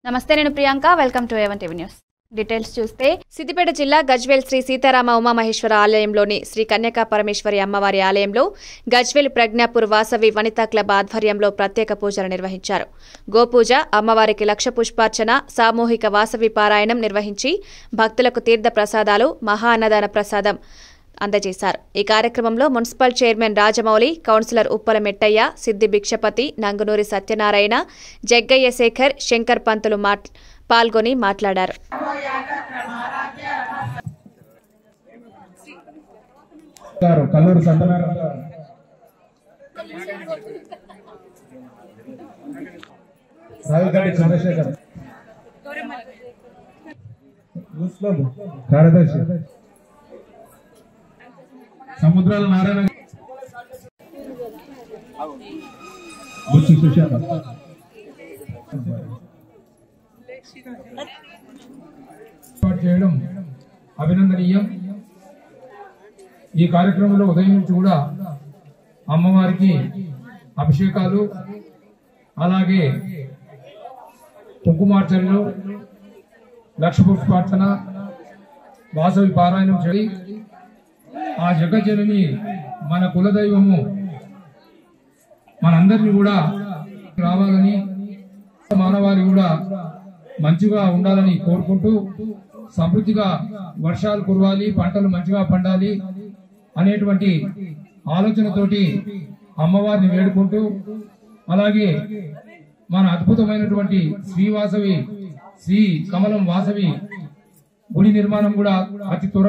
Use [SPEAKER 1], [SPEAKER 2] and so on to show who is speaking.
[SPEAKER 1] నమస్తే నేను Priyanka welcome to A one TV news details చూస్తే సిద్దిపేట జిల్లా గజ్వేల్ శ్రీ సీతారామ ఉమామహేశ్వర ఆలయంలోని శ్రీ కన్యకా పరమేశ్వరి అమ్మవారి ఆలయంలో గజ్వేల్ ప్రజ్ఞాపూర్ వాసవి వనితా క్లబ్ ఆధ్వర్యంలో ప్రత్యేక పూజలు నిర్వహించారు గోపూజ అమ్మవారికి లక్ష పుష్పార్చన సామూహిక వాసవి పారాయణం నిర్వహించి భక్తులకు తీర్థ ప్రసాదాలు మహా అన్నదాన ప్రసాదం అందజేశారు ఈ కార్యక్రమంలో municipal chairman Rajamouli councillor Uppala Mettaiah Siddi Bhikshapathi Nangunuri Satyanarayana Jaggaiah Shekar Shankar Pantulu మాట్ పాల్గొని మాట్లాడారు
[SPEAKER 2] గారు కల్లూరు సత్యనారాయణ గారు రావిగడ్డి చంద్రశేఖర్ ముస్లిం కార్యదర్శి సముద్రాల నారాయణ బుచ్చి సుశాంత్ ఏర్పాటు చేయడం అభినందనీయం ఈ కార్యక్రమంలో ఉదయం నుంచి కూడా అమ్మవారికి అభిషేకాలు అలాగే కుంకుమార్చనలు లక్ష పుష్పార్చన వాసవి పారాయణం చేయి ఆ జగజ్జనని మన కులదైవము మనందరినీ కూడా రావాలని మానవాళి కూడా మంచిగా ఉండాలని కోరుకుంటూ సమృద్ధిగా వర్షాలు కురవాలి పంటలు మంచిగా పండాలి అనేటువంటి ఆలోచనతోటి అమ్మవారిని వేడుకుంటూ అలాగే మన అద్భుతమైనటువంటి శ్రీవాసవి శ్రీ కమలం వాసవి గుడి నిర్మాణం కూడా అతి త్వర